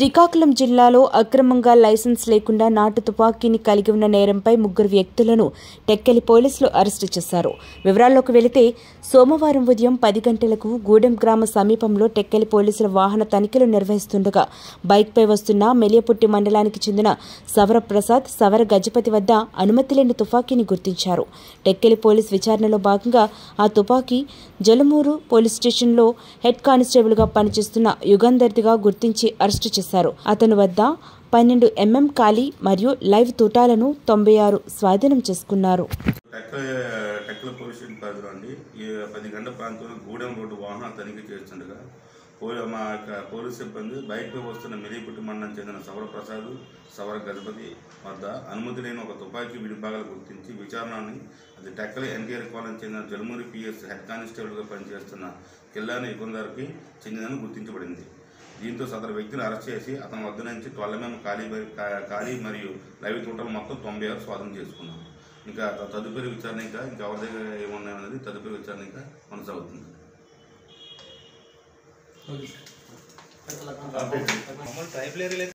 శ్రీకాకుళం జిల్లాలో అక్రమంగా లైసెన్స్ లేకుండా నాటు తుపాకీని కలిగి ఉన్న నేరంపై ముగ్గురు వ్యక్తులను టెక్కెలి పోలీసులు అరెస్టు చేశారు వివరాల్లోకి వెళితే సోమవారం ఉదయం పది గంటలకు గూడెం గ్రామ సమీపంలో టెక్కెలి పోలీసుల వాహన తనిఖీలు నిర్వహిస్తుండగా బైక్పై వస్తున్న మెలియపుట్టి మండలానికి చెందిన సవర ప్రసాద్ సవర గజపతి వద్ద అనుమతి లేని తుపాకీని గుర్తించారు టెక్కెలి పోలీస్ విచారణలో భాగంగా ఆ తుపాకీ జలమూరు పోలీస్ స్టేషన్లో హెడ్ కానిస్టేబుల్గా పనిచేస్తున్న యుగంధర్దిగా గుర్తించి అరెస్టు చేశారు అతని వద్ద పన్నెండు ఎంఎం ఖాళీ మరియు లైవ్ తూటాలను తొంభై ఆరు స్వాధీనం చేసుకున్నారు టెక్కల టెక్కల పోలీస్ స్టేషన్ పరిధిలో అండి ఈ పది గంటల ప్రాంతంలో గూడెం రోడ్డు వాహనాలు తనిఖీ చేస్తుండగా పోలీ మా యొక్క పోలీస్ సిబ్బంది బైక్పై వస్తున్న మిలీపుట్టి మండలం చెందిన సవర ప్రసాద్ సవర గజపతి వద్ద అనుమతి లేని ఒక తుపాకీ విడిభాగాలు గుర్తించి విచారణని అది టెక్కల ఎన్టీఆర్ కాలనీ చెందిన జలమూరి పిఎస్ హెడ్ కానిస్టేబుల్గా పనిచేస్తున్న కిల్లాని యుగంధర్కి చెందినదని గుర్తించబడింది దీంతో సదరు వ్యక్తిని అరెస్ట్ చేసి అతని వద్ద నుంచి ట్వెల్వ్ ఎంఎం ఖాళీ బై- కా- ఖాళీ మరియు లైవ్ తోటలు మొత్తం తొంభై ఆరు స్వాధీనం చేసుకున్నాం ఇంకా త- తదుపరి విచారణ ఇంకా ఇంకా ఎవరి దగ్గర ఏమున్నాయనేది తదుపరి విచారణ ఇంకా కొనసాగుతుంది మమ్మల్ని ట్రైబల్ ఏరియాలో